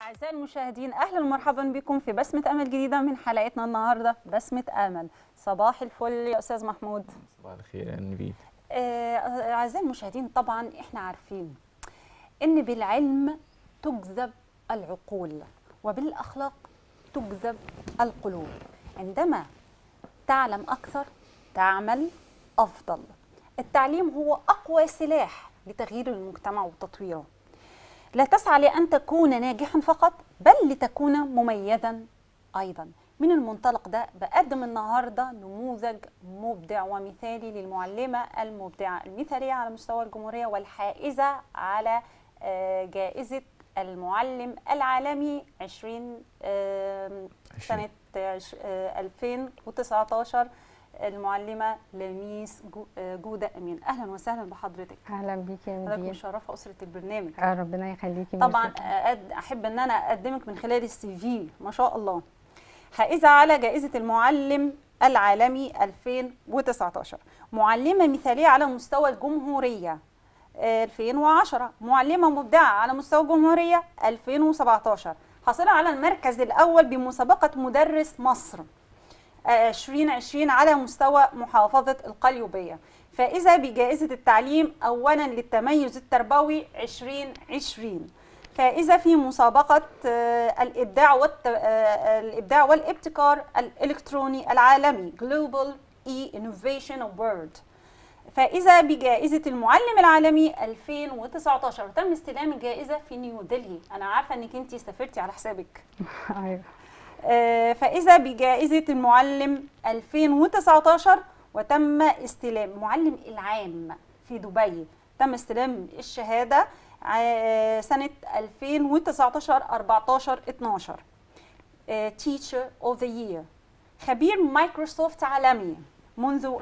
أعزائي المشاهدين أهلا ومرحبا بكم في بسمة أمل جديدة من حلقتنا النهاردة بسمة أمل صباح الفل يا أستاذ محمود صباح الخير يا نبيل آه، أعزائي المشاهدين طبعا إحنا عارفين إن بالعلم تجذب العقول وبالأخلاق تجذب القلوب عندما تعلم أكثر تعمل أفضل التعليم هو أقوى سلاح لتغيير المجتمع وتطويره لا تسعى لأن تكون ناجحا فقط بل لتكون مميزا أيضا من المنطلق ده بقدم النهارده نموذج مبدع ومثالي للمعلمة المبدعة المثالية على مستوى الجمهورية والحائزة على آه، جائزة المعلم العالمي 20 آم، سنة عش- آه، 2019 المعلمة لميس جو- آه، جودة أمين أهلا وسهلا بحضرتك اهلا بيكي يا حضرتك نبيل مشرفة أسرة البرنامج آه ربنا يخليكي طبعا ميرسي. أد- احب ان انا اقدمك من خلال السي في ما شاء الله حائزه على جائزه المعلم العالمي 2019 معلمه مثاليه على مستوى الجمهوريه آه، 2010 معلمه مبدعه على مستوى الجمهوريه 2017 حاصله على المركز الاول بمسابقه مدرس مصر 2020 على مستوى محافظة القليوبية فإذا بجائزة التعليم أولا للتميز التربوي 2020 فإذا في مسابقة آه، الإبداع والت... آه، الإبداع والابتكار الإلكتروني العالمي Global E Innovation Award فإذا بجائزة المعلم العالمي 2019 تم استلام الجائزة في نيودلهي أنا عارفة أنك أنت سافرتي على حسابك ايوه آه، فإذا بجائزة المعلم 2019 وتم استلام معلم العام في دبي تم استلام الشهادة آه، سنة 2019 14 12 آه، Teacher of the Year خبير مايكروسوفت عالمي منذ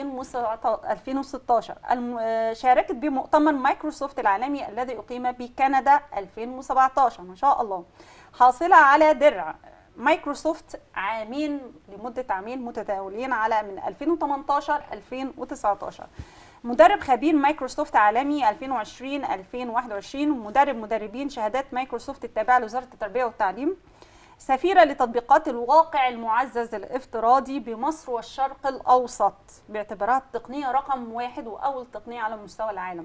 2016 الم- آه، شاركت بمؤتمر مايكروسوفت العالمي الذي أقيم بكندا 2017 ما شاء الله حاصلة على درع مايكروسوفت عامين لمدة عامين متتاليين على من 2018 2019 مدرب خبير مايكروسوفت عالمي 2020 2021 ومدرب مدربين شهادات مايكروسوفت التابعة لوزارة التربية والتعليم سفيرة لتطبيقات الواقع المعزز الافتراضي بمصر والشرق الأوسط باعتبارها التقنية رقم واحد وأول تقنية على مستوى العالم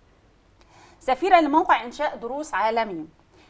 سفيرة لموقع إنشاء دروس عالمي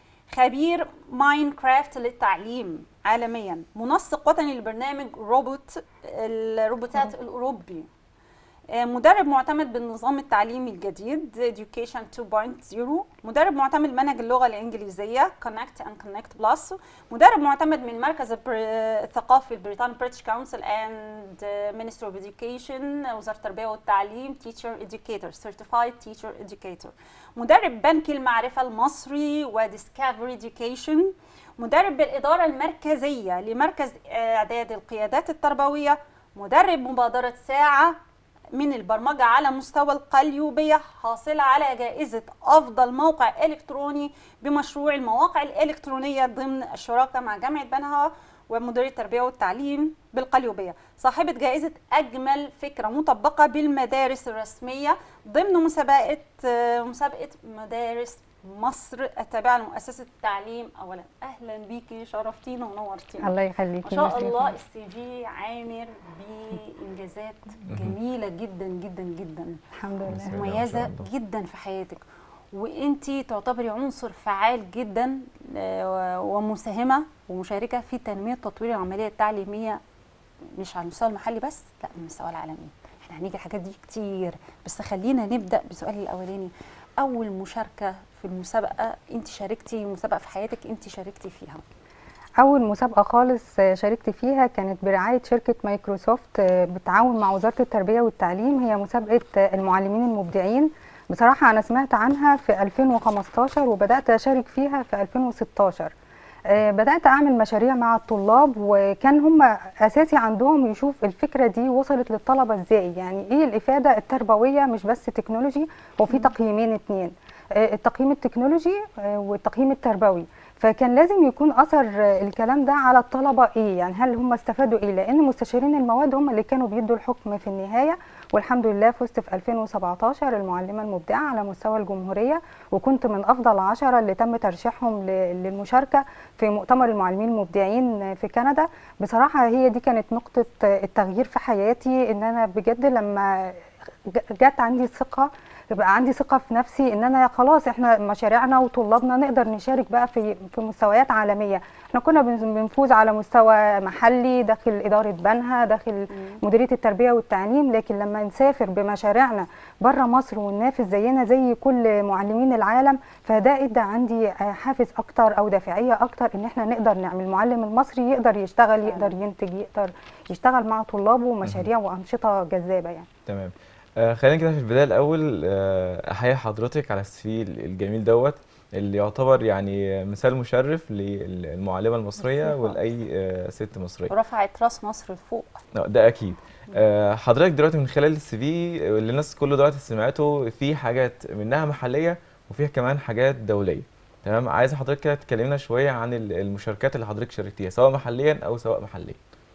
خبير ماينكرافت للتعليم عالميا منسق وطني لبرنامج روبوت الروبوتات الأوروبي آه، مدرب معتمد بالنظام التعليمي الجديد Education 2.0 مدرب معتمد منهج اللغة الإنجليزية Connect and Connect Plus مدرب معتمد من مركز البر- الثقافي البريطاني British Council and آه، Ministry of Education وزارة التربية والتعليم Teacher Educator Certified Teacher Educator مدرب بنك المعرفة المصري وديسكفري Education مدرب بالإدارة المركزية لمركز إعداد القيادات التربوية مدرب مبادرة ساعة من البرمجة على مستوى القليوبية حاصلة على جائزة أفضل موقع إلكتروني بمشروع المواقع الإلكترونية ضمن الشراكة مع جامعة بنها ومديرية التربية والتعليم بالقليوبية صاحبة جائزة أجمل فكرة مطبقة بالمدارس الرسمية ضمن مسابقة آه، مسابقة مدارس مصر التابعة لمؤسسة التعليم أولا أهلا بيكي شرفتينا ونورتينا الله ما يخليكي شاء ميرسي. الله السي في عامر بانجازات جميله جدا جدا جدا الحمد لله ميرسي. مميزه الله. جدا في حياتك وانتي تعتبري عنصر فعال جدا آه، ومساهمه ومشاركه في تنميه تطوير العمليه التعليميه مش على المستوى المحلي بس لا على المستوى العالمي احنا هنيجي الحاجات دي كتير بس خلينا نبدا بسؤالي الاولاني اول مشاركه في المسابقه انت شاركتي مسابقه في حياتك انت شاركتي فيها اول مسابقه خالص آه، شاركت فيها كانت برعايه شركه مايكروسوفت آه، بالتعاون مع وزاره التربيه والتعليم هي مسابقه آه، المعلمين المبدعين بصراحه انا سمعت عنها في 2015 وبدات اشارك فيها في 2016 آه، بدات اعمل مشاريع مع الطلاب وكان هم اساسي عندهم يشوف الفكره دي وصلت للطلبه ازاي يعني ايه الافاده التربويه مش بس تكنولوجي هو في تقييمين اتنين آه، التقييم التكنولوجي آه، والتقييم التربوي فكان لازم يكون اثر الكلام ده على الطلبه ايه يعني هل هم استفادوا ايه لان مستشارين المواد هم اللي كانوا بيدوا الحكم في النهايه والحمد لله فزت في 2017 المعلمه المبدعه على مستوى الجمهوريه وكنت من افضل عشرة اللي تم ترشيحهم ل- للمشاركه في مؤتمر المعلمين المبدعين في كندا بصراحه هي دي كانت نقطه التغيير في حياتي ان انا بجد لما ج- جت عندي ثقه يبقى عندي ثقه في نفسي ان انا خلاص احنا مشاريعنا وطلابنا نقدر نشارك بقى في في مستويات عالميه احنا كنا بن- بنفوز على مستوى محلي داخل اداره بنها داخل مديريه التربيه والتعليم لكن لما نسافر بمشاريعنا بره مصر وننافس زينا زي كل معلمين العالم فده ادى عندي آه، حافز اكتر او دافعيه اكتر ان احنا نقدر نعمل المعلم المصري يقدر يشتغل يقدر ينتج يقدر يشتغل مع طلابه مشاريع وانشطه جذابه يعني تمام آه خلينا كده في البدايه الاول آه احيي حضرتك على السي في الجميل دوت اللي يعتبر يعني مثال مشرف للمعلمه المصريه ميرسي ولاي آه ست مصريه ورفعت راس مصر لفوق آه، ده اكيد آه، حضرتك دلوقتي من خلال السي في اللي الناس كله دلوقتي سمعته في حاجات منها محليه وفيها كمان حاجات دوليه تمام عايز حضرتك كده تكلمنا شويه عن ال- المشاركات اللي حضرتك شاركتيها سواء محليا او سواء محليا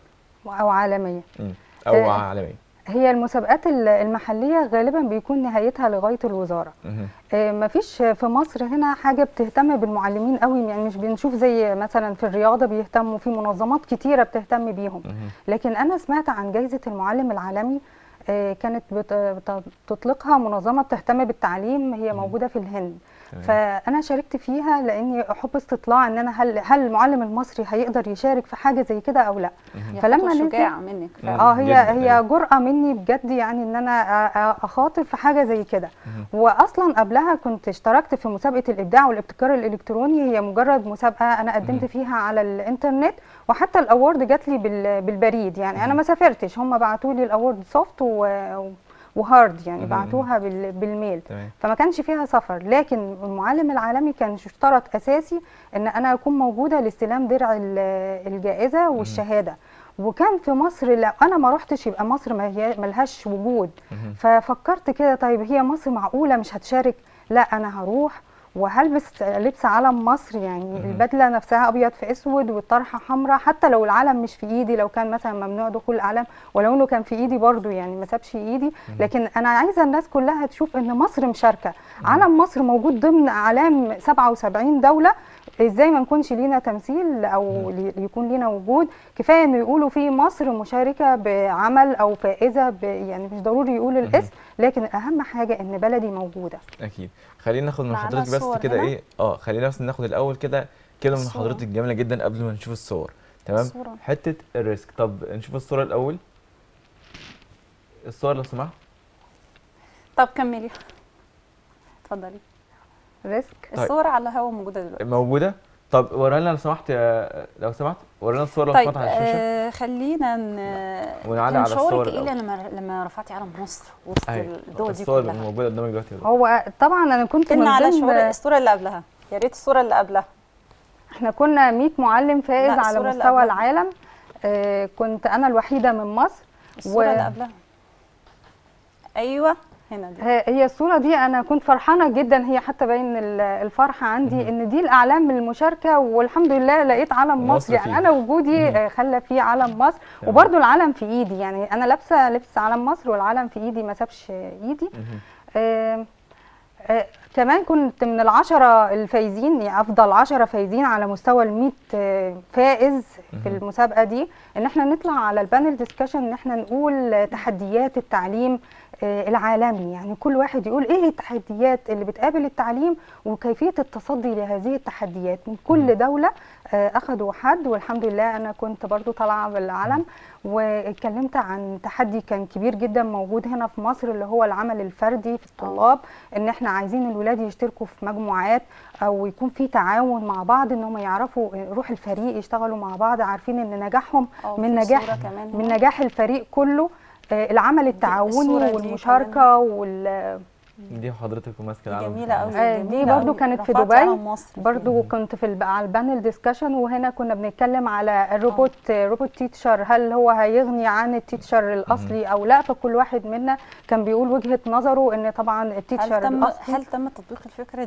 او عالميه مم. او آه، عالميا هي المسابقات ال- المحليه غالبا بيكون نهايتها لغايه الوزاره مهم. آه، مفيش في مصر هنا حاجه بتهتم بالمعلمين قوي يعني مش بنشوف زي مثلا في الرياضه بيهتموا في منظمات كتيره بتهتم بيهم مهم. لكن انا سمعت عن جائزه المعلم العالمي آه، كانت بت- بت- بتطلقها منظمه بتهتم بالتعليم هي مم. موجوده في الهند تمام. فانا شاركت فيها لاني احب استطلاع ان انا هل هل المعلم المصري هيقدر يشارك في حاجه زي كده او لا مهم. يا فلما خطوة نزل- شجاعة منك مم. اه هي جداً، هي أيوة. جرأة مني بجد يعني ان انا أ- أ- اخاطر في حاجه زي كده مهم. واصلا قبلها كنت اشتركت في مسابقه الابداع والابتكار الالكتروني هي مجرد مسابقه انا قدمت مم. فيها على الانترنت وحتى الاورد جات لي بال- بالبريد يعني انا مم. ما سافرتش هم بعتوا لي الاورد سوفت و- وهارد يعني مم. بعتوها بال- بالميل تمام فما كانش فيها سفر لكن المعلم العالمي كان اشترط اساسي ان انا اكون موجوده لاستلام درع ال- الجائزه والشهاده وكان في مصر لو انا ما رحتش يبقى مصر ما هي- ملهاش وجود مهم. ففكرت كده طيب هي مصر معقوله مش هتشارك لا انا هروح وهلبس لبس علم مصر يعني مهم. البدله نفسها ابيض في اسود والطرحه حمراء حتى لو العلم مش في ايدي لو كان مثلا ممنوع دخول الاعلام ولو انه كان في ايدي برضو يعني ما سابش ايدي لكن انا عايزه الناس كلها تشوف ان مصر مشاركه علم مصر موجود ضمن اعلام 77 دوله ازاي ما نكونش لينا تمثيل او لي- يكون لينا وجود كفايه انه يقولوا في مصر مشاركه بعمل او فائزه ب- يعني مش ضروري يقول الاسم لكن اهم حاجه ان بلدي موجوده اكيد خلينا ناخد من معانا حضرتك بس صور كده هنا؟ ايه اه خلينا بس ناخد الاول كده كلمه من الصور. حضرتك جميله جدا قبل ما نشوف الصور تمام الصورة. حته الريسك طب نشوف الصوره الاول الصور لو سمحت طب كملي اتفضلي ريسك طيب. الصور على الهوا موجودة دلوقتي موجوده طب ورينا لو سمحت يا لو سمحت ورينا الصور لو طيب سمحت على الشاشه آه خلينا ن... ونعلق كان على الصور شعورك ايه الأول. لما لما رفعتي علم مصر وسط ايوه الدول دي الصور كلها موجوده قدامك دلوقتي يلا. هو طبعا انا كنت من كنا على ضمن شعور الصورة اللي قبلها يا ريت الصورة اللي قبلها احنا كنا 100 معلم فائز لا، على الصورة اللي مستوى قبلها. العالم آه كنت انا الوحيده من مصر الصورة اللي قبلها ايوه هنا دي هي هي الصورة دي أنا كنت فرحانة جدا هي حتى باين ال- الفرحة عندي مهم. إن دي الأعلام المشاركة والحمد لله لقيت علم مصر مصر يعني فيه. أنا وجودي مهم. آه، خلى فيه علم مصر تمام. وبرده العلم في إيدي يعني أنا لابسة لبس علم مصر والعلم في إيدي ما سابش إيدي مهم. آه، آه، كمان كنت من العشرة الفايزين يعني أفضل عشرة فايزين على مستوى الميت آه، فائز في مهم. المسابقة دي إن احنا نطلع على البانل ديسكشن إن احنا نقول آه، تحديات التعليم آه، العالمي يعني كل واحد يقول إيه التحديات اللي بتقابل التعليم وكيفية التصدي لهذه التحديات من مهم. كل دولة آه، أخدوا حد والحمد لله أنا كنت برضو طالعة بالعلم واتكلمت عن تحدي كان كبير جدا موجود هنا في مصر اللي هو العمل الفردي في الطلاب ان احنا عايزين الولاد يشتركوا في مجموعات او يكون في تعاون مع بعض ان هم يعرفوا روح الفريق يشتغلوا مع بعض عارفين ان نجاحهم أو من في نجاح صورة كمان من هنا. نجاح الفريق كله آه، العمل التعاوني الصورة دي والمشاركه وال دي حضرتك وماسكه العلم جميلة قوي آه، دي جميلة برضو قوي. كانت في رفعتي دبي. علم مصر برضو كنت في الب- على البانل ديسكشن وهنا كنا بنتكلم على الروبوت روبوت تيتشر هل هو هيغني عن التيتشر الاصلي او لا فكل واحد منا كان بيقول وجهة نظره ان طبعا هل التيتشر تم الاصلي هل تم تطبيق الفكرة دي؟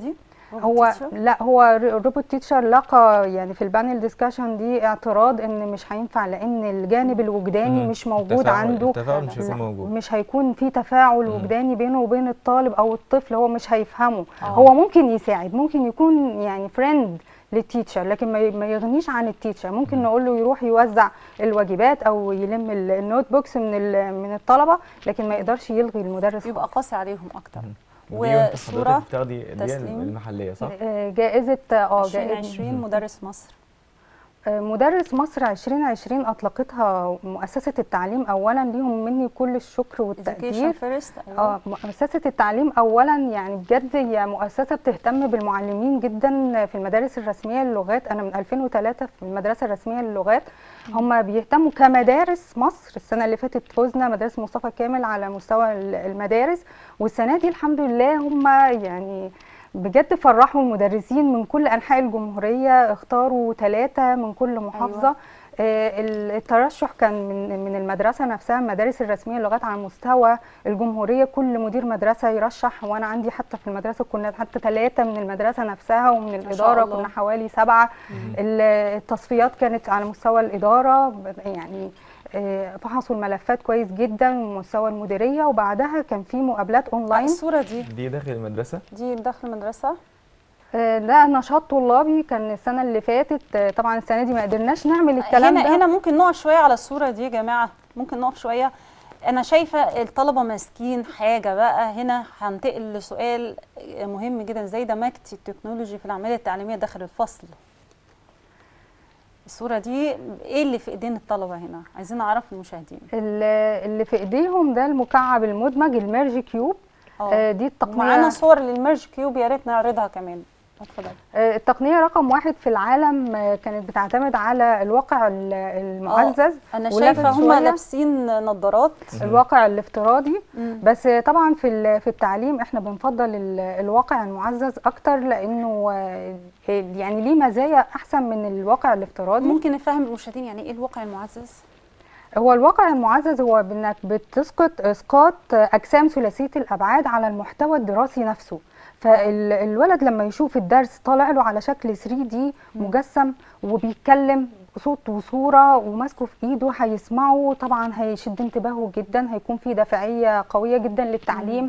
هو teacher؟ لا هو الروبوت تيتشر لقى يعني في البانل ديسكشن دي اعتراض ان مش هينفع لان الجانب الوجداني مم. مش موجود التفاعل- عنده التفاعل مش لا، هيكون موجود مش هيكون في تفاعل مم. وجداني بينه وبين الطالب او الطفل هو مش هيفهمه آه. هو ممكن يساعد ممكن يكون يعني فريند للتيتشر لكن ما ي- ما يغنيش عن التيتشر ممكن مم. نقول له يروح يوزع الواجبات او يلم ال- النوت بوكس من ال- من الطلبه لكن ما يقدرش يلغي المدرس يبقى قاسي عليهم اكتر مم. ودي وانت وصورة حضرتك بتاخدي دي تسليم. المحليه صح؟ آه، جائزه اه جائزه 2020 مدرس مصر آه، مدرس مصر 2020 اطلقتها مؤسسه التعليم اولا ليهم مني كل الشكر education والتقدير first اه مؤسسة التعليم أولا يعني بجد هي مؤسسة بتهتم بالمعلمين جدا في المدارس الرسمية للغات أنا من 2003 في المدرسة الرسمية للغات هم بيهتموا كمدارس مصر السنة اللي فاتت فزنا مدارس مصطفى كامل على مستوى ال- المدارس والسنة دي الحمد لله هم يعني بجد فرحوا المدرسين من كل أنحاء الجمهورية اختاروا ثلاثة من كل محافظة أيوة. آه، ال- الترشح كان من من المدرسه نفسها المدارس الرسميه لغات على مستوى الجمهوريه كل مدير مدرسه يرشح وانا عندي حتى في المدرسه كنا حتى ثلاثه من المدرسه نفسها ومن الاداره الله. كنا حوالي سبعه ال- التصفيات كانت على مستوى الاداره يعني آه، فحصوا الملفات كويس جدا ومستوى المديريه وبعدها كان في مقابلات اونلاين الصوره دي دي داخل المدرسه دي داخل المدرسه آه، ده نشاط طلابي كان السنه اللي فاتت آه، طبعا السنه دي ما قدرناش نعمل الكلام هنا ده هنا ممكن نقف شويه على الصوره دي يا جماعه ممكن نقف شويه انا شايفه الطلبه ماسكين حاجه بقى هنا هنتقل لسؤال مهم جدا ازاي دمجتي التكنولوجي في العمليه التعليميه داخل الفصل الصوره دي ايه اللي في ايدين الطلبه هنا عايزين نعرف المشاهدين ال- اللي في ايديهم ده المكعب المدمج الميرج كيوب آه، دي التقنيه معانا صور للميرج كيوب يا ريت نعرضها كمان اتفضل آه، التقنيه رقم واحد في العالم آه، كانت بتعتمد على الواقع ال- المعزز انا ولفت شايفه هم شوية لابسين نظارات الواقع الافتراضي مم. بس آه، طبعا في ال- في التعليم احنا بنفضل ال- الواقع المعزز اكتر لانه آه، يعني ليه مزايا احسن من الواقع الافتراضي ممكن نفهم المشاهدين يعني ايه الواقع المعزز هو الواقع المعزز هو بانك بتسقط اسقاط اجسام ثلاثيه الابعاد على المحتوى الدراسي نفسه فالولد لما يشوف الدرس طالع له على شكل 3 دي مجسم وبيتكلم صوت وصوره وماسكه في ايده هيسمعه طبعا هيشد انتباهه جدا هيكون في دافعيه قويه جدا للتعليم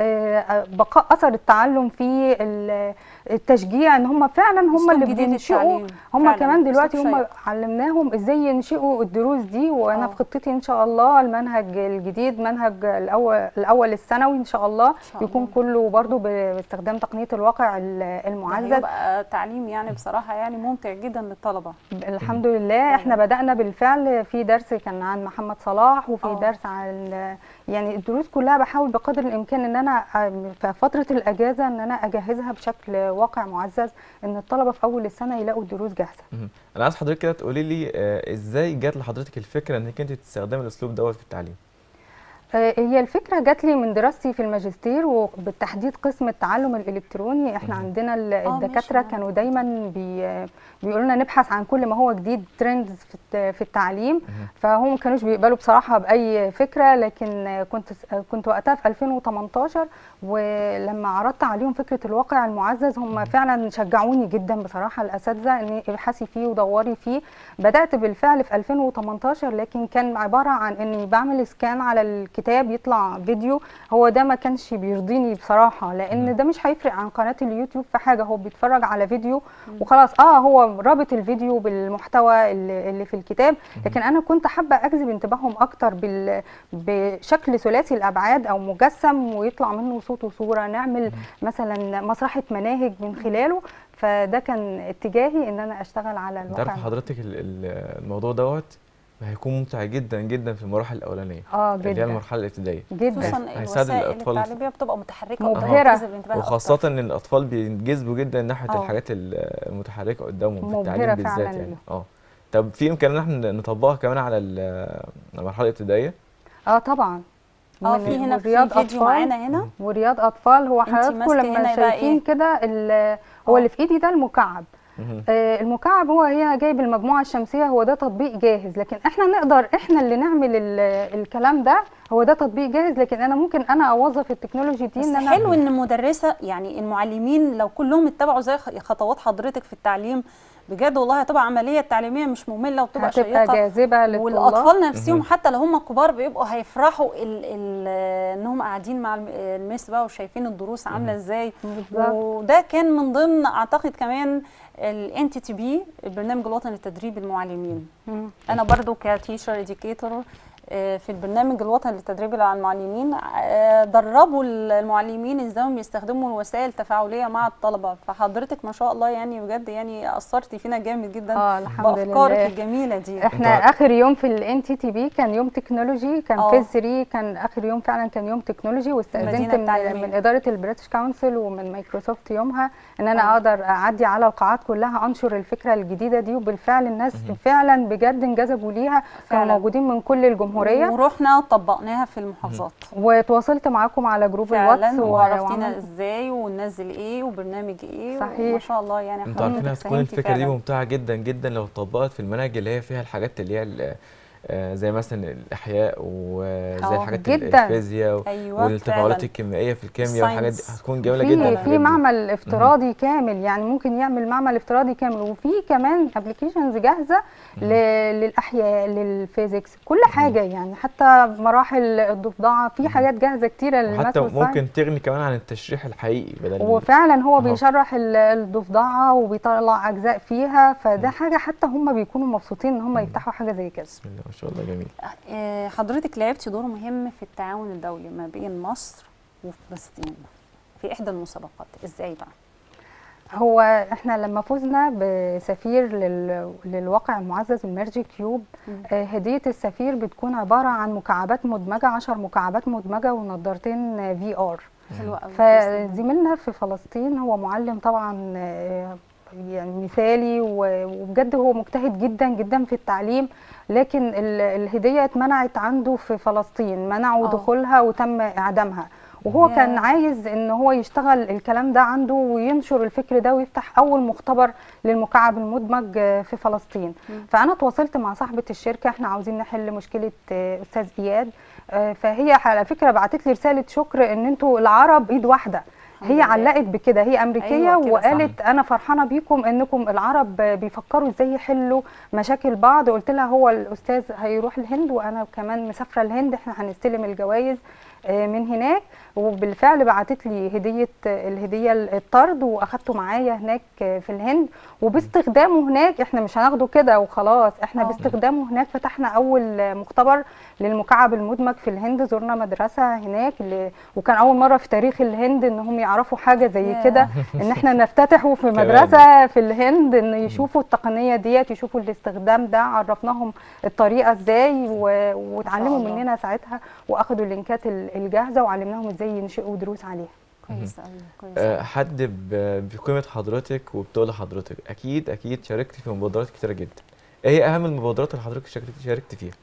آه، بقاء اثر التعلم في ال- التشجيع ان هم فعلا هم أسلوب اللي جديد بينشئوا للتعليم. هم فعلاً، كمان دلوقتي أسلوب هم شيق. علمناهم ازاي ينشئوا الدروس دي وانا آه. في خطتي ان شاء الله المنهج الجديد منهج الاول الاول الثانوي ان شاء الله شاء يكون الله. كله برضو باستخدام تقنيه الواقع ال- المعزز هيبقى تعليم يعني بصراحه يعني ممتع جدا للطلبه الحمد لله احنا بدانا بالفعل في درس كان عن محمد صلاح وفي آه. درس عن يعني الدروس كلها بحاول بقدر الامكان ان انا أم- في فتره الاجازه ان انا اجهزها بشكل واقع معزز ان الطلبه في اول السنه يلاقوا الدروس جاهزه مهم. انا عايز حضرتك كده تقولي لي آه، ازاي جات لحضرتك الفكره انك انت تستخدمي الاسلوب دوت في التعليم آه، هي الفكرة جات لي من دراستي في الماجستير وبالتحديد قسم التعلم الإلكتروني احنا مهم. عندنا ال- آه، الدكاترة ماشي. كانوا دايما بي بيقولوا لنا نبحث عن كل ما هو جديد ترندز في الت- في التعليم مهم. فهم ما كانوش بيقبلوا بصراحة بأي فكرة لكن آه، كنت كنت وقتها في 2018 ولما عرضت عليهم فكرة الواقع المعزز هم فعلا شجعوني جدا بصراحة الأساتذة إن ابحثي فيه ودوري فيه بدأت بالفعل في 2018 لكن كان عبارة عن إني بعمل سكان على الكتاب يطلع فيديو هو ده ما كانش بيرضيني بصراحة مم. لأن ده مش هيفرق عن قناة اليوتيوب في حاجة هو بيتفرج على فيديو وخلاص اه هو رابط الفيديو بالمحتوى اللي اللي في الكتاب لكن انا كنت حابه اجذب انتباههم اكتر بال بشكل ثلاثي الابعاد او مجسم ويطلع منه صوت وصوره نعمل مثلا مسرحه مناهج من خلاله فده كان اتجاهي ان انا اشتغل على انت الواقع عارف حضرتك ال- ال- الموضوع دوت هيكون ممتع جدا جدا في المراحل الاولانيه اه اللي هي جدا المرحله الابتدائيه جدا خصوصا هيساعد الوسائل الأطفال. التعليميه بتبقى متحركه مبهرة. وبتجذب الانتباه وخاصه أكتر. ان الاطفال بينجذبوا جدا ناحيه آه. الحاجات ال- المتحركه قدامهم في مبهرة التعليم بالذات فعلاً يعني ليهم. اه طب في امكانيه ان احنا نطبقها كمان على ال- المرحله الابتدائيه اه طبعا اه من- في هنا في ورياض فيديو أطفال. معانا هنا ورياض اطفال هو انتي حضراتكم ماسكة لما هنا بقى شايفين إيه؟ كده ال- هو آه. اللي في ايدي ده المكعب مهم. آه، المكعب هو هنا جايب المجموعه الشمسيه هو ده تطبيق جاهز لكن احنا نقدر احنا اللي نعمل ال- الكلام ده هو ده تطبيق جاهز لكن انا ممكن انا اوظف التكنولوجي دي بس ان انا حلو ان مدرسه يعني المعلمين لو كلهم اتبعوا زي خ- خطوات حضرتك في التعليم بجد والله هتبقى عمليه تعليميه مش ممله وبتبقى هتبقى شيقه جاذبه للطلاب والاطفال نفسهم مهم. حتى لو هم كبار بيبقوا هيفرحوا ال ال انهم قاعدين مع الم- الميس بقى وشايفين الدروس عامله مهم. ازاي بالظبط. وده كان من ضمن اعتقد كمان الان تي تي بي البرنامج الوطني لتدريب المعلمين مم. انا برضو كتيشر اديكيتور في البرنامج الوطني للتدريب المعلمين آه، دربوا المعلمين ازاي هم يستخدموا الوسائل التفاعليه مع الطلبه فحضرتك ما شاء الله يعني بجد يعني اثرتي فينا جامد جدا اه الحمد بافكارك لله الجميله دي احنا انتوا- اخر يوم في الان تي تي بي كان يوم تكنولوجي كان اه. فيز 3 كان اخر يوم فعلا كان يوم تكنولوجي واستاذنت المدينة من, التعليمية. من اداره البريتش كونسل ومن مايكروسوفت يومها ان انا اه. اقدر اعدي على القاعات كلها انشر الفكره الجديده دي وبالفعل الناس فعلا بجد انجذبوا ليها كانوا فعلا. موجودين من كل الجمهوريه ورحنا طبقناها في المحافظات وتواصلت معاكم على جروب الواتس فعلا و- وعرفتينا وعملت- ازاي وننزل ايه وبرنامج ايه صحيح. ما شاء الله يعني انتوا عارفين حضرتك هتكون ساهمتي الفكره دي فعلاً. ممتعه جدا جدا لو اتطبقت في المناهج اللي هي فيها الحاجات اللي هي ال- آه، زي مثلا الاحياء وزي اه، الحاجات ال- جداً. الفيزياء ايوه والتفاعلات فعلاً. الكيميائيه في الكيمياء والحاجات دي Science. هتكون جميله جدا في الحاجات في دي. معمل افتراضي كامل يعني ممكن يعمل معمل افتراضي كامل وفي كمان ابلكيشنز جاهزه ل- للاحياء للفيزيكس كل حاجه يعني حتى مراحل الضفدعه في حاجات جاهزه كتيره للماث وحتى والساينس. ممكن تغني كمان عن التشريح الحقيقي بدل وفعلا هو أهو. بيشرح ال- الضفدعه وبيطلع اجزاء فيها فده حاجه حتى هم بيكونوا مبسوطين ان هم يفتحوا حاجه زي كده بسم الله ما شاء الله جميل آه، حضرتك لعبتي دور مهم في التعاون الدولي ما بين مصر وفلسطين في احدى المسابقات ازاي بقى هو احنا لما فزنا بسفير لل... للواقع المعزز الميرجي كيوب مم. آه، هدية السفير بتكون عبارة عن مكعبات مدمجة عشر مكعبات مدمجة ونضارتين في ار حلوه قوي فزميلنا في فلسطين هو معلم طبعا آه، يعني مثالي و- وبجد هو مجتهد جدا جدا في التعليم لكن ال- الهدية اتمنعت عنده في فلسطين منعوا آه. دخولها وتم إعدامها وهو ياه. كان عايز ان هو يشتغل الكلام ده عنده وينشر الفكر ده ويفتح اول مختبر للمكعب المدمج آه، في فلسطين مم. فانا تواصلت مع صاحبه الشركه احنا عاوزين نحل مشكله آه، استاذ اياد آه، فهي على فكره بعتت لي رساله شكر ان انتوا العرب ايد واحده الحمد هي لله. علقت بكده هي امريكيه أيوة كده وقالت انا فرحانه بيكم انكم العرب بيفكروا ازاي يحلوا مشاكل بعض قلت لها هو الاستاذ هيروح الهند وانا كمان مسافره الهند احنا هنستلم الجوائز آه، من هناك وبالفعل بعتت لي هديه الهديه الطرد واخدته معايا هناك في الهند وباستخدامه هناك احنا مش هناخده كده وخلاص احنا آه. باستخدامه هناك فتحنا اول مختبر للمكعب المدمج في الهند زرنا مدرسه هناك اللي وكان اول مره في تاريخ الهند ان هم يعرفوا حاجه زي ياه. كده ان احنا نفتتحه في كمان. مدرسه في الهند ان يشوفوا التقنيه ديت يشوفوا الاستخدام ده عرفناهم الطريقه ازاي و- واتعلموا الله. مننا ساعتها واخدوا اللينكات ال- الجاهزه وعلمناهم ازاي ينشئوا دروس عليها كويس قوي كويس آه، أوي. حد ب- بقيمه حضرتك وبتقول حضرتك اكيد اكيد شاركتي في مبادرات كتيره جدا ايه هي اهم المبادرات اللي حضرتك شاركت شاركت فيها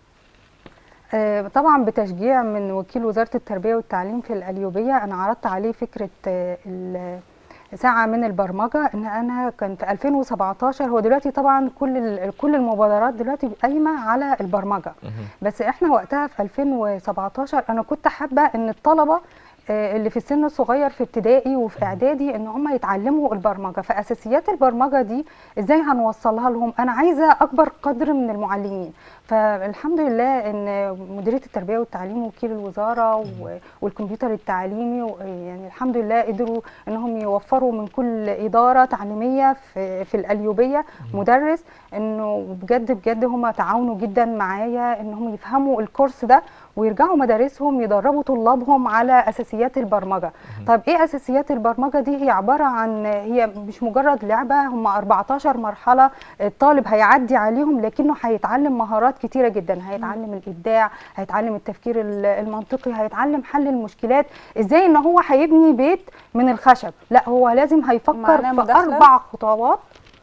آه، طبعا بتشجيع من وكيل وزاره التربيه والتعليم في القليوبيه انا عرضت عليه فكره آه، ال- ساعة من البرمجة ان انا كان في 2017 هو دلوقتي طبعا كل ال- كل المبادرات دلوقتي قايمة على البرمجة مهم. بس احنا وقتها في 2017 انا كنت حابه ان الطلبه آه، اللي في السن الصغير في ابتدائي وفي اعدادي ان هم يتعلموا البرمجه فاساسيات البرمجه دي ازاي هنوصلها لهم انا عايزه اكبر قدر من المعلمين فالحمد لله ان مديريه التربيه والتعليم وكيل الوزاره و- والكمبيوتر التعليمي و- يعني الحمد لله قدروا انهم يوفروا من كل اداره تعليميه في في القليوبيه مدرس انه بجد بجد هم تعاونوا جدا معايا انهم يفهموا الكورس ده ويرجعوا مدارسهم يدربوا طلابهم على اساسيات البرمجه طب ايه اساسيات البرمجه دي هي عباره عن هي مش مجرد لعبه هم 14 مرحله الطالب هيعدي عليهم لكنه هيتعلم مهارات كتيره جدا هيتعلم الابداع هيتعلم التفكير ال- المنطقي هيتعلم حل المشكلات ازاي ان هو هيبني بيت من الخشب لا هو لازم هيفكر معانا في مداخلة؟ اربع خطوات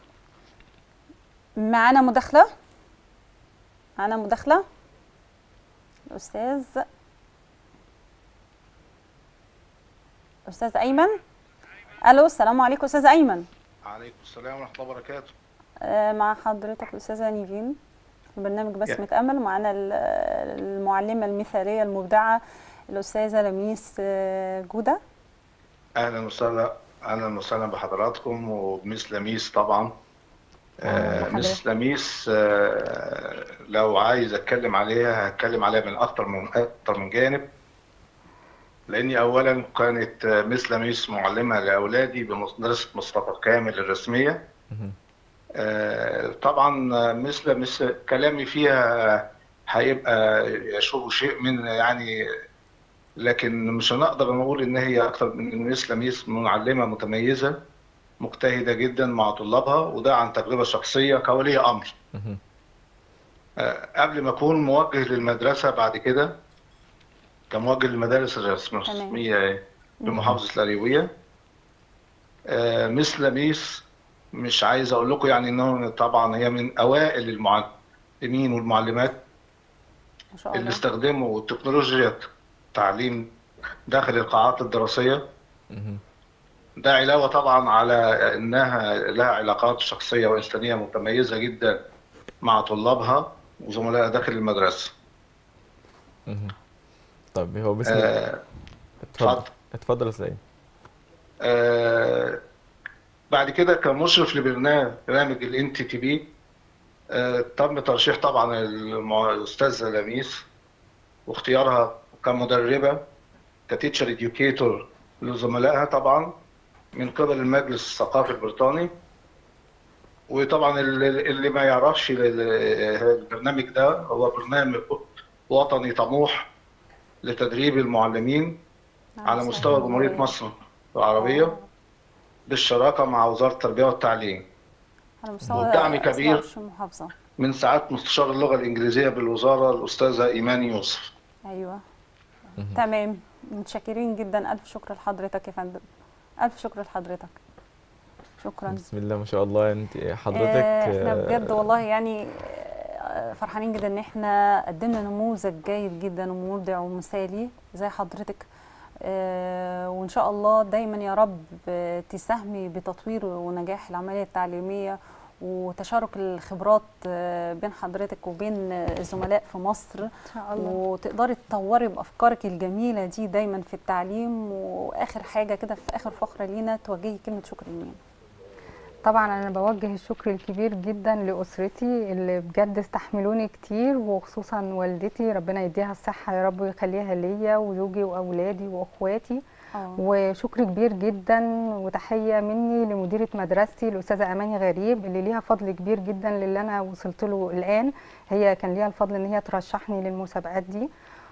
معانا مداخله معانا مداخله الاستاذ استاذ ايمن الو السلام عليكم استاذ ايمن عليكم السلام ورحمة الله وبركاته آه، مع حضرتك الاستاذه نيفين في برنامج بس يا. متأمل معانا ال- المعلمة المثالية المبدعة الأستاذة لميس آه، جودة اهلا وسهلا اهلا وسهلا بحضراتكم وبمس لميس طبعا أهلاً آه، بحضرتك. مس لميس آه، لو عايز اتكلم عليها هتكلم عليها من اكتر من اكتر من جانب لاني اولا كانت آه، مس لميس معلمه لاولادي بمدرسه مصطفى كامل الرسميه مهم. آه، طبعا آه، مثل مثل كلامي فيها هيبقى يشوب شيء من يعني لكن مش هنقدر نقول ان هي اكتر من مثل ميس معلمه متميزه مجتهده جدا مع طلابها وده عن تجربه شخصيه كولي امر مهم. آه، قبل ما اكون موجه للمدرسه بعد كده كموجه للمدارس الرسميه بمحافظه القليوبيه آه، مثل ميس مش عايز اقول لكم يعني انه طبعا هي من اوائل المعلمين والمعلمات ما شاء اللي الله استخدموا تكنولوجيا التعليم داخل القاعات الدراسيه مهم. ده علاوه طبعا على انها لها علاقات شخصيه وانسانيه متميزه جدا مع طلابها وزملائها داخل المدرسه. مهم. طب هو بسم آه، اتفضل اتفضل. اتفضل يا سيد آه، بعد كده كمشرف لبرنامج برنامج الان تي تي بي تم ترشيح طبعا المع- الاستاذه لميس واختيارها كمدربه كتيتشر اديوكيتور لزملائها طبعا من قبل المجلس الثقافي البريطاني وطبعا اللي اللي ما يعرفش ال- ال- البرنامج ده هو برنامج وطني طموح لتدريب المعلمين على مستوى جمهورية مصر العربية بالشراكة مع وزارة التربية والتعليم على مستوى والدعم كبير. 27 محافظة من ساعات مستشار اللغة الإنجليزية بالوزارة الأستاذة إيمان يوسف أيوه مهم. تمام متشكرين جدا ألف شكر لحضرتك يا فندم ألف شكر لحضرتك شكرا بسم الله ما شاء الله انت حضرتك آه، احنا آه، بجد والله يعني آه، فرحانين جدا ان احنا قدمنا نموذج جيد جدا ومبدع ومثالي زي حضرتك آه، وان شاء الله دايما يا رب آه، تساهمي بتطوير ونجاح العمليه التعليميه وتشارك الخبرات آه، بين حضرتك وبين آه، الزملاء في مصر ان شاء الله وتقدري تطوري بافكارك الجميله دي دايما في التعليم واخر حاجه كده في اخر فقره لينا توجهي كلمه شكر لمين طبعا انا بوجه الشكر الكبير جدا لاسرتي اللي بجد استحملوني كتير وخصوصا والدتي ربنا يديها الصحه يا رب ويخليها ليا وزوجي واولادي واخواتي اه وشكر كبير جدا وتحيه مني لمديره مدرستي الاستاذه اماني غريب اللي ليها فضل كبير جدا للي انا وصلت له الان هي كان ليها الفضل ان هي ترشحني للمسابقات دي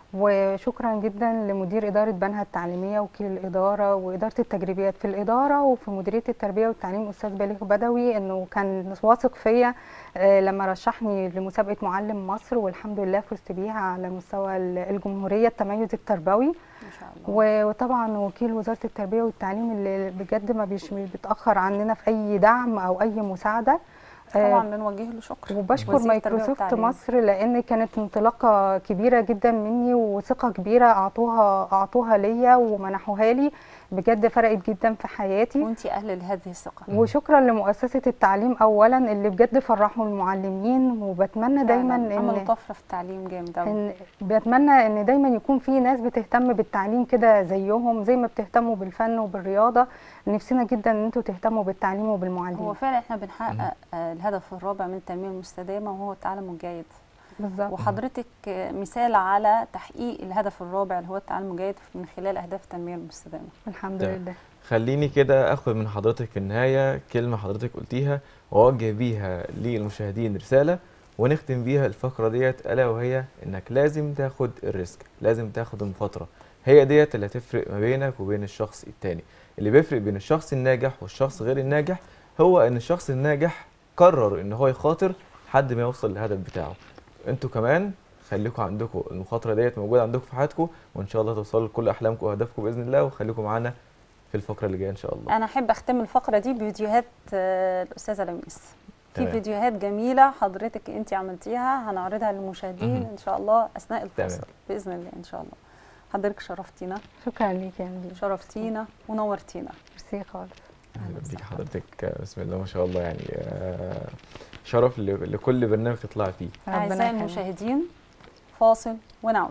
وشكرا جدا لمدير اداره بنها التعليميه وكيل الاداره واداره التجريبيات في الاداره وفي مديريه التربيه والتعليم استاذ بليغ بدوي انه كان واثق فيا آه، لما رشحني لمسابقه معلم مصر والحمد لله فزت بيها على مستوى الجمهوريه التميز التربوي ما شاء الله و- وطبعا وكيل وزاره التربيه والتعليم اللي بجد ما بيش مش بيتاخر عننا في اي دعم او اي مساعده آه، طبعا بنوجه له شكر وبشكر وزير التربية مايكروسوفت والتعليم. مصر لان كانت انطلاقه كبيره جدا مني وثقه كبيره اعطوها اعطوها ليا ومنحوها لي بجد فرقت جدا في حياتي وانت اهل لهذه الثقه وشكرا لمؤسسه التعليم اولا اللي بجد فرحوا المعلمين وبتمنى دايما فعلاً عملوا ان طفره في التعليم جامد أوي. ان بتمنى ان دايما يكون في ناس بتهتم بالتعليم كده زيهم زي ما بتهتموا بالفن وبالرياضه نفسنا جدا ان انتوا تهتموا بالتعليم هو وبالمعلمين فعلا احنا بنحقق آه، الهدف الرابع من التنميه المستدامه وهو التعلم الجيد بالظبط وحضرتك آه، مثال على تحقيق الهدف الرابع اللي هو التعلم الجيد من خلال اهداف التنميه المستدامه الحمد تمام. لله خليني كده اخد من حضرتك في النهايه كلمه حضرتك قلتيها واوجه بيها للمشاهدين رساله ونختم بيها الفقره ديت الا وهي انك لازم تاخد الريسك لازم تاخد المخاطره هي ديت اللي هتفرق ما بينك وبين الشخص التاني اللي بيفرق بين الشخص الناجح والشخص غير الناجح هو ان الشخص الناجح قرر ان هو يخاطر لحد ما يوصل للهدف بتاعه انتوا كمان خليكم عندكم المخاطره ديت موجوده عندكم في حياتكم وان شاء الله توصلوا لكل احلامكم واهدافكم باذن الله وخليكم معانا في الفقره اللي جايه ان شاء الله انا احب اختم الفقره دي بفيديوهات آه، الاستاذه لميس في تمام. فيديوهات جميله حضرتك انت عملتيها هنعرضها للمشاهدين مهم. ان شاء الله اثناء الفاصل تمام. باذن الله ان شاء الله حضرتك شرفتينا شكرا ليك يا نبيل شرفتينا ونورتينا ميرسي خالص اهلا أهلا بيك وسهلا. حضرتك بسم الله ما شاء الله يعني آه، شرف ل- لكل برنامج تطلع فيه ربنا اعزائي يخليك. المشاهدين فاصل ونعود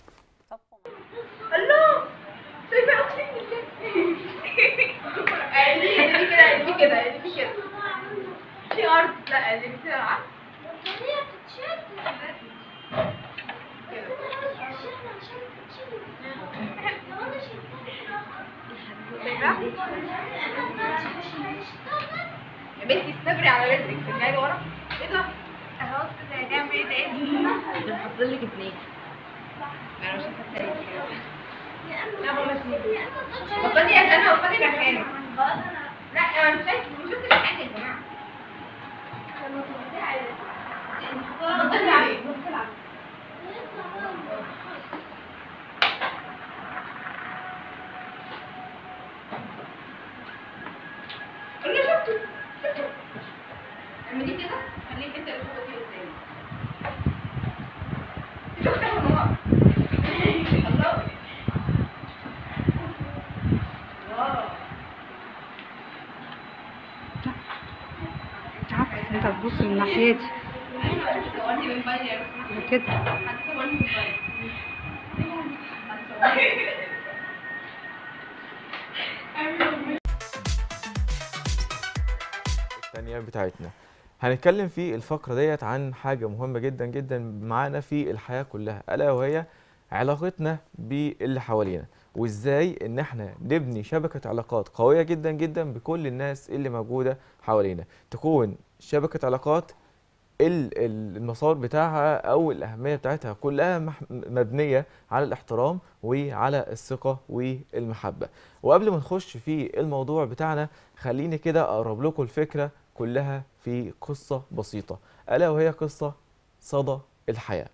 الله شايفه اقسم بالله اقلبي كده اقلبي كده اقلبي كده في ارض لا اقلبي كده عارف يا بنتي استبري على رجلك ترجعي لورا ايه ده؟ اهو كده هنعمل ايه ده ايه ده؟ حاطين لك اتنين انا مش هفتح لا ماما سيبي وفادي يا سنة وفادي مكانك لا انا مش شايف مش شفت الحاجة يا جماعة نطلع عليه نطلع عليه انا شفته شفته اعملي كده خليك انت اللي تحطي قدامي شفتها يا ماما الله واو عكس انت تبص من ناحيتي صورتي من بالي يا رب. كده هتصورني من بالي. هتصورني. الثانية بتاعتنا هنتكلم في الفقرة ديت عن حاجة مهمة جدا جدا معانا في الحياة كلها ألا وهي علاقتنا باللي حوالينا وازاي ان احنا نبني شبكة علاقات قوية جدا جدا بكل الناس اللي موجودة حوالينا تكون شبكة علاقات ال- ال- المسار بتاعها او الاهميه بتاعتها كلها مح- مبنيه على الاحترام وعلى الثقه والمحبه وقبل ما نخش في الموضوع بتاعنا خليني كده اقرب لكم الفكره كلها في قصه بسيطه الا وهي قصه صدى الحياه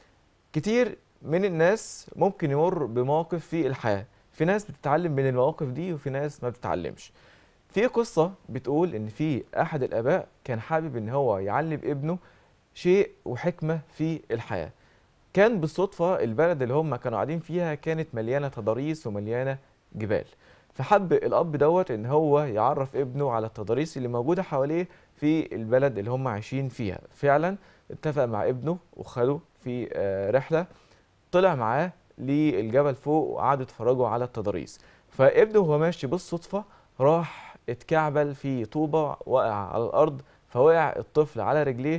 كتير من الناس ممكن يمر بمواقف في الحياه في ناس بتتعلم من المواقف دي وفي ناس ما بتتعلمش في قصة بتقول إن في أحد الآباء كان حابب إن هو يعلم ابنه شيء وحكمة في الحياة. كان بالصدفة البلد اللي هم كانوا قاعدين فيها كانت مليانة تضاريس ومليانة جبال. فحب الأب دوت إن هو يعرف ابنه على التضاريس اللي موجودة حواليه في البلد اللي هم عايشين فيها. فعلا اتفق مع ابنه وخده في آه، رحلة طلع معاه للجبل فوق وقعدوا يتفرجوا على التضاريس. فابنه وهو ماشي بالصدفة راح اتكعبل في طوبة وقع على الأرض فوقع الطفل على رجليه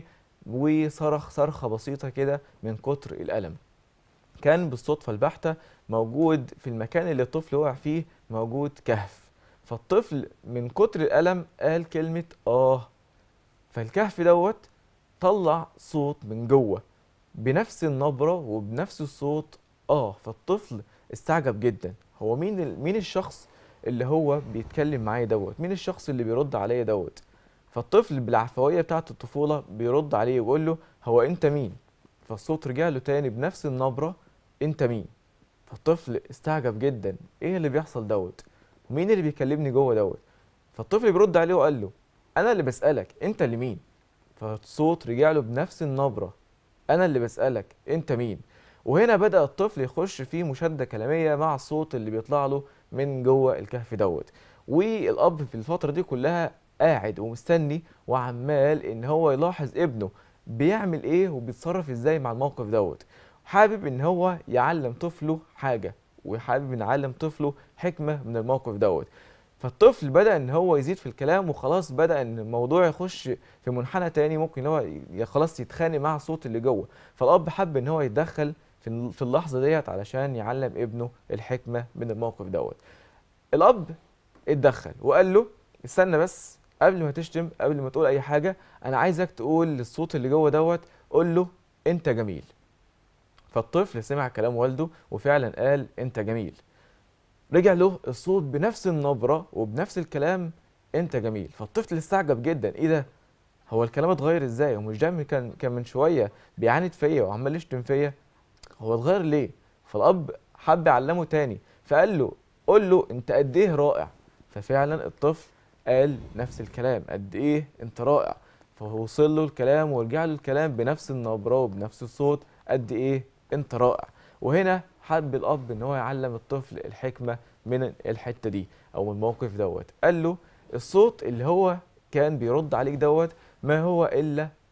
وصرخ صرخة بسيطة كده من كتر الألم كان بالصدفة البحتة موجود في المكان اللي الطفل وقع فيه موجود كهف فالطفل من كتر الألم قال كلمة آه فالكهف دوت طلع صوت من جوه بنفس النبرة وبنفس الصوت آه فالطفل استعجب جدا هو مين ال- مين الشخص اللي هو بيتكلم معايا دوت مين الشخص اللي بيرد عليا دوت فالطفل بالعفويه بتاعه الطفوله بيرد عليه ويقول له هو انت مين فالصوت رجع له تاني بنفس النبره انت مين فالطفل استعجب جدا ايه اللي بيحصل دوت مين اللي بيكلمني جوه دوت فالطفل بيرد عليه وقال له انا اللي بسالك انت اللي مين فالصوت رجع له بنفس النبره انا اللي بسالك انت مين وهنا بدا الطفل يخش في مشاده كلاميه مع الصوت اللي بيطلع له من جوه الكهف دوت والاب في الفتره دي كلها قاعد ومستني وعمال ان هو يلاحظ ابنه بيعمل ايه وبيتصرف ازاي مع الموقف دوت حابب ان هو يعلم طفله حاجه وحابب ان يعلم طفله حكمه من الموقف دوت فالطفل بدا ان هو يزيد في الكلام وخلاص بدا ان الموضوع يخش في منحنى تاني ممكن ان هو ي- خلاص يتخانق مع الصوت اللي جوه فالاب حب ان هو يتدخل في ال- في اللحظه ديت علشان يعلم ابنه الحكمه من الموقف دوت الاب اتدخل وقال له استنى بس قبل ما تشتم قبل ما تقول اي حاجه انا عايزك تقول للصوت اللي جوه دوت قول له انت جميل فالطفل سمع كلام والده وفعلا قال انت جميل رجع له الصوت بنفس النبره وبنفس الكلام انت جميل فالطفل استعجب جدا ايه ده هو الكلام اتغير ازاي هو مش ده كان كان من شويه بيعاند فيا وعمال يشتم فيا هو اتغير ليه فالاب حب يعلمه تاني فقال له قول له انت قد ايه رائع ففعلا الطفل قال نفس الكلام قد ايه انت رائع فوصل له الكلام ورجع له الكلام بنفس النبره وبنفس الصوت قد ايه انت رائع وهنا حب الاب ان هو يعلم الطفل الحكمه من الحته دي او من الموقف دوت قال له الصوت اللي هو كان بيرد عليك دوت ما هو الا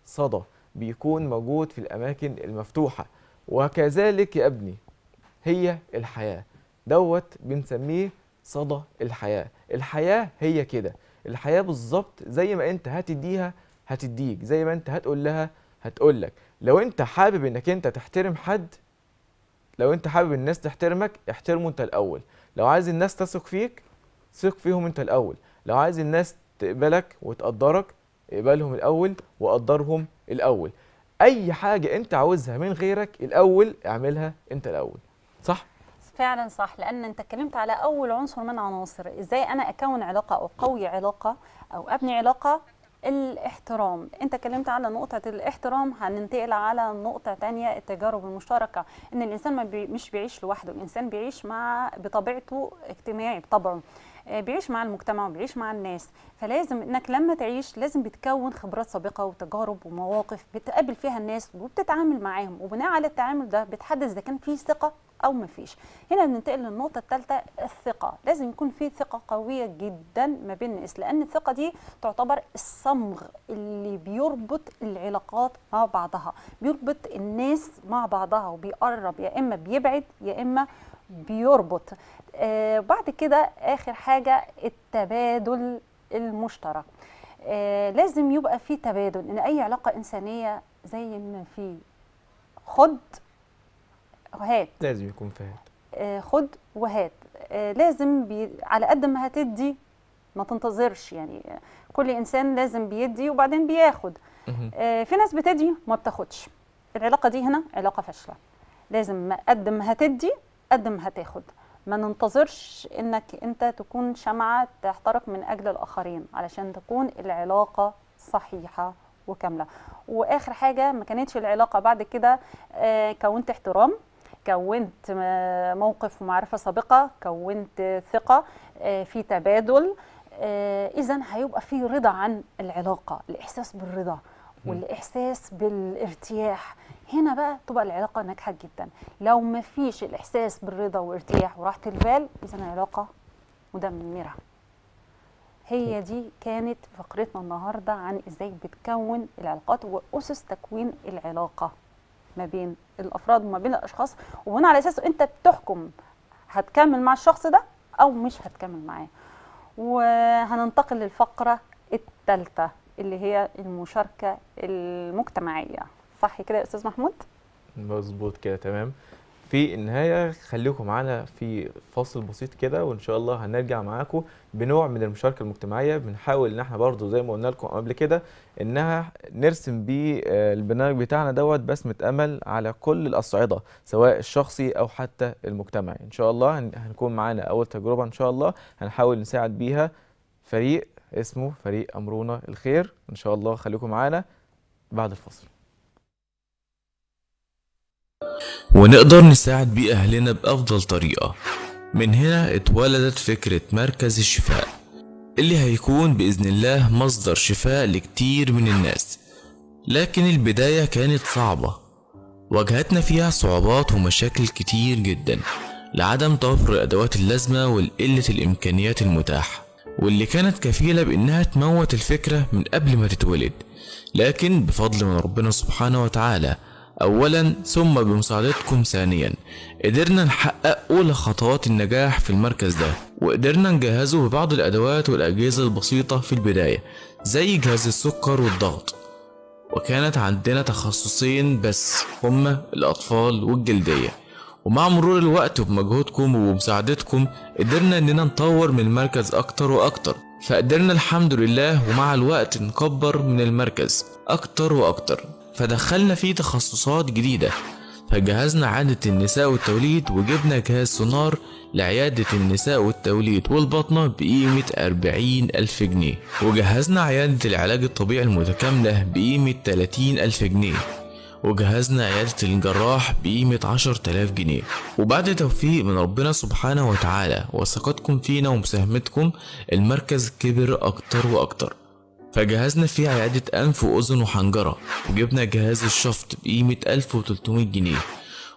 صدى بيكون موجود في الأماكن المفتوحة وكذلك يا ابني هي الحياة دوت بنسميه صدى الحياة الحياة هي كده الحياة بالظبط زي ما انت هتديها هتديك زي ما انت هتقول لها هتقول لك لو انت حابب انك انت تحترم حد لو انت حابب الناس تحترمك احترمه انت الاول لو عايز الناس تثق فيك ثق فيهم انت الاول لو عايز الناس تقبلك وتقدرك اقبلهم الاول وقدرهم الاول اي حاجه انت عاوزها من غيرك الاول اعملها انت الاول صح فعلا صح لان انت اتكلمت على اول عنصر من عناصر ازاي انا اكون علاقه او اقوي علاقه او ابني علاقه الاحترام انت اتكلمت على نقطة الاحترام هننتقل على نقطة تانية التجارب المشتركة ان الانسان ما بي مش بيعيش لوحده الانسان بيعيش مع بطبيعته اجتماعي بطبعه آه، بيعيش مع المجتمع وبيعيش مع الناس فلازم انك لما تعيش لازم بتكون خبرات سابقه وتجارب ومواقف بتقابل فيها الناس وبتتعامل معاهم وبناء على التعامل ده بتحدد اذا كان في ثقه او ما فيش هنا بننتقل للنقطه الثالثه الثقه لازم يكون في ثقه قويه جدا ما بين الناس لان الثقه دي تعتبر الصمغ اللي بيربط العلاقات مع بعضها بيربط الناس مع بعضها وبيقرب يا اما بيبعد يا اما بيربط آه بعد كده اخر حاجه التبادل المشترك آه لازم يبقى في تبادل ان اي علاقه انسانيه زي ما في خد وهات لازم يكون فاهم آه خد وهات آه لازم بي على قد ما هتدي ما تنتظرش يعني آه، كل انسان لازم بيدي وبعدين بياخد مهم. آه، في ناس بتدي وما بتاخدش العلاقه دي هنا علاقه فاشله لازم ما قد ما هتدي قد ما هتاخد ما ننتظرش انك انت تكون شمعه تحترق من اجل الاخرين علشان تكون العلاقه صحيحه وكامله واخر حاجه ما كانتش العلاقه بعد كده آه، كونت احترام كونت آه، موقف ومعرفه سابقه كونت ثقه آه، في تبادل اذا هيبقى في رضا عن العلاقه الاحساس بالرضا والاحساس بالارتياح هنا بقى تبقى العلاقه ناجحه جدا لو ما فيش الاحساس بالرضا وارتياح وراحه البال اذا العلاقه مدمره هي دي كانت فقرتنا النهارده عن ازاي بتكون العلاقات واسس تكوين العلاقه ما بين الافراد وما بين الاشخاص وهنا على اساسه انت بتحكم هتكمل مع الشخص ده او مش هتكمل معاه وهننتقل للفقره الثالثه اللي هي المشاركه المجتمعيه صح كده يا استاذ محمود مظبوط كده تمام في النهاية خليكم معانا في فاصل بسيط كده وإن شاء الله هنرجع معاكم بنوع من المشاركة المجتمعية بنحاول إن احنا برضو زي ما قلنا لكم قبل كده إنها نرسم بيه آه، البرنامج بتاعنا دوت بسمة أمل على كل الأصعدة سواء الشخصي أو حتى المجتمعي إن شاء الله هن- هنكون معانا أول تجربة إن شاء الله هنحاول نساعد بيها فريق اسمه فريق أمرونا الخير إن شاء الله خليكم معانا بعد الفاصل ونقدر نساعد بيه أهلنا بأفضل طريقة من هنا اتولدت فكرة مركز الشفاء اللي هيكون بإذن الله مصدر شفاء لكتير من الناس لكن البداية كانت صعبة واجهتنا فيها صعوبات ومشاكل كتير جدا لعدم توفر الأدوات اللازمة والقلة الإمكانيات المتاحة واللي كانت كفيلة بإنها تموت الفكرة من قبل ما تتولد لكن بفضل من ربنا سبحانه وتعالى أولا ثم بمساعدتكم ثانيا قدرنا نحقق أولى خطوات النجاح في المركز ده وقدرنا نجهزه ببعض الأدوات والأجهزة البسيطة في البداية زي جهاز السكر والضغط وكانت عندنا تخصصين بس هما الأطفال والجلدية ومع مرور الوقت وبمجهودكم وبمساعدتكم قدرنا إننا نطور من المركز أكتر وأكتر فقدرنا الحمد لله ومع الوقت نكبر من المركز أكتر وأكتر فدخلنا فيه تخصصات جديدة فجهزنا عادة النساء والتوليد وجبنا جهاز سونار لعيادة النساء والتوليد والبطنة بقيمة 40 ألف جنيه وجهزنا عيادة العلاج الطبيعي المتكاملة بقيمة 30 ألف جنيه وجهزنا عيادة الجراح بقيمة 10000 جنيه وبعد توفيق من ربنا سبحانه وتعالى وثقتكم فينا ومساهمتكم المركز كبر أكتر وأكتر فجهزنا فيه عيادة أنف وأذن وحنجرة وجبنا جهاز الشفط بقيمة 1300 جنيه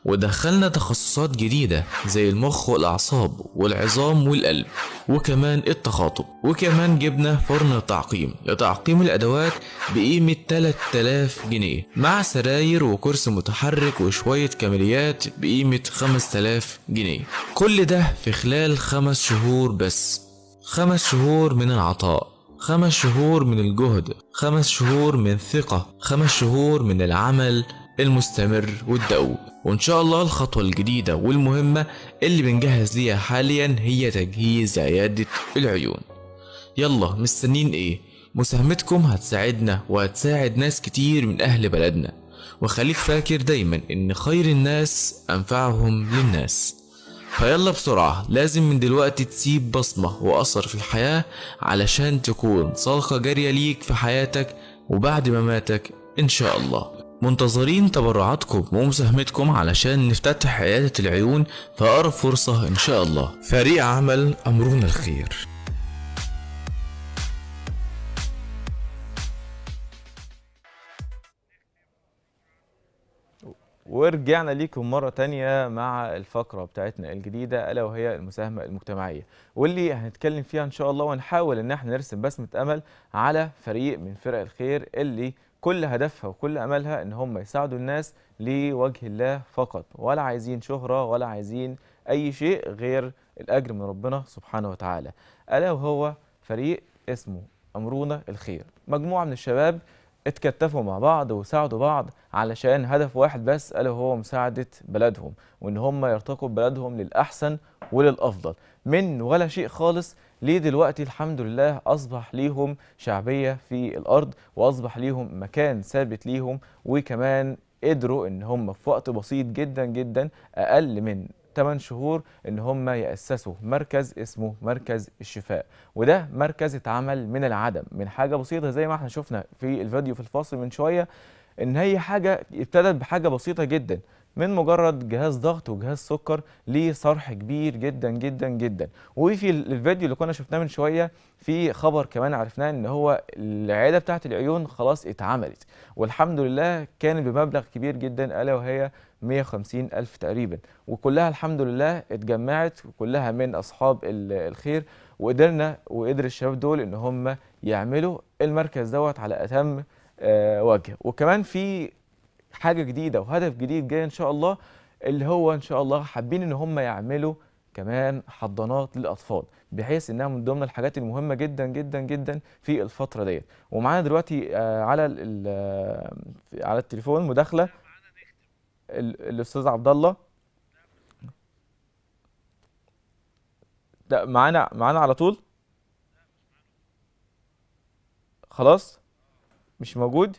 ودخلنا تخصصات جديدة زي المخ والأعصاب والعظام والقلب وكمان التخاطب وكمان جبنا فرن تعقيم لتعقيم الأدوات بقيمة 3000 جنيه مع سراير وكرسي متحرك وشوية كماليات بقيمة 5000 جنيه كل ده في خلال خمس شهور بس خمس شهور من العطاء خمس شهور من الجهد خمس شهور من ثقة خمس شهور من العمل المستمر والدؤوب وإن شاء الله الخطوة الجديدة والمهمة اللي بنجهز ليها حاليا هي تجهيز عيادة العيون يلا مستنين ايه مساهمتكم هتساعدنا وهتساعد ناس كتير من أهل بلدنا وخليك فاكر دايما إن خير الناس أنفعهم للناس فيلا بسرعة لازم من دلوقتي تسيب بصمة وأثر في الحياة علشان تكون صدقة جارية ليك في حياتك وبعد مماتك إن شاء الله منتظرين تبرعاتكم ومساهمتكم علشان نفتتح عيادة العيون في أقرب فرصة إن شاء الله فريق عمل أمرنا الخير ورجعنا ليكم مرة تانية مع الفقرة بتاعتنا الجديدة ألا وهي المساهمة المجتمعية واللي هنتكلم فيها إن شاء الله ونحاول إن احنا نرسم بسمة أمل على فريق من فرق الخير اللي كل هدفها وكل أملها إن هم يساعدوا الناس لوجه الله فقط ولا عايزين شهرة ولا عايزين أي شيء غير الأجر من ربنا سبحانه وتعالى ألا وهو فريق اسمه أمرونا الخير مجموعة من الشباب اتكتفوا مع بعض وساعدوا بعض علشان هدف واحد بس الا وهو مساعده بلدهم وان هم يرتقوا ببلدهم للاحسن وللافضل من ولا شيء خالص ليه دلوقتي الحمد لله اصبح ليهم شعبيه في الارض واصبح ليهم مكان ثابت ليهم وكمان قدروا ان هم في وقت بسيط جدا جدا اقل من 8 شهور ان هم ياسسوا مركز اسمه مركز الشفاء وده مركز اتعمل من العدم من حاجه بسيطه زي ما احنا شفنا في الفيديو في الفاصل من شويه ان هي حاجه ابتدت بحاجه بسيطه جدا من مجرد جهاز ضغط وجهاز سكر لصرح كبير جدا جدا جدا وفي الفيديو اللي كنا شفناه من شويه في خبر كمان عرفناه ان هو العياده بتاعه العيون خلاص اتعملت والحمد لله كانت بمبلغ كبير جدا الا وهي 150 ألف تقريبا وكلها الحمد لله اتجمعت وكلها من أصحاب الخير وقدرنا وقدر الشباب دول إن هم يعملوا المركز دوت على أتم آه وجه وكمان في حاجة جديدة وهدف جديد جاي إن شاء الله اللي هو إن شاء الله حابين إن هم يعملوا كمان حضانات للأطفال بحيث إنها من ضمن الحاجات المهمة جدا جدا جدا في الفترة ديت ومعانا دلوقتي آه على على التليفون مداخلة الاستاذ عبد الله ده معانا معانا على طول خلاص مش موجود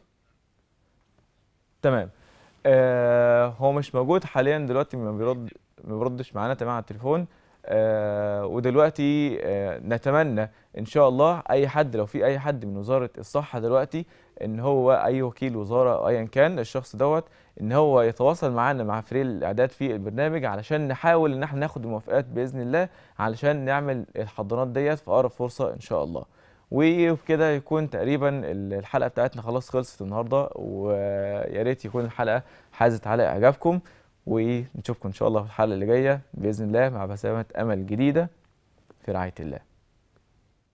تمام آه هو مش موجود حاليا دلوقتي ما بيرد ما بيردش معانا تمام على التليفون آه ودلوقتي آه نتمنى ان شاء الله اي حد لو في اي حد من وزاره الصحه دلوقتي ان هو اي وكيل وزاره او ايا كان الشخص دوت ان هو يتواصل معانا مع فريق الاعداد في البرنامج علشان نحاول ان احنا ناخد الموافقات باذن الله علشان نعمل الحضانات ديت في اقرب فرصه ان شاء الله وبكده يكون تقريبا الحلقه بتاعتنا خلاص خلصت النهارده ويا ريت يكون الحلقه حازت على اعجابكم ونشوفكم ان شاء الله في الحلقه اللي جايه باذن الله مع بسامه امل جديده في رعايه الله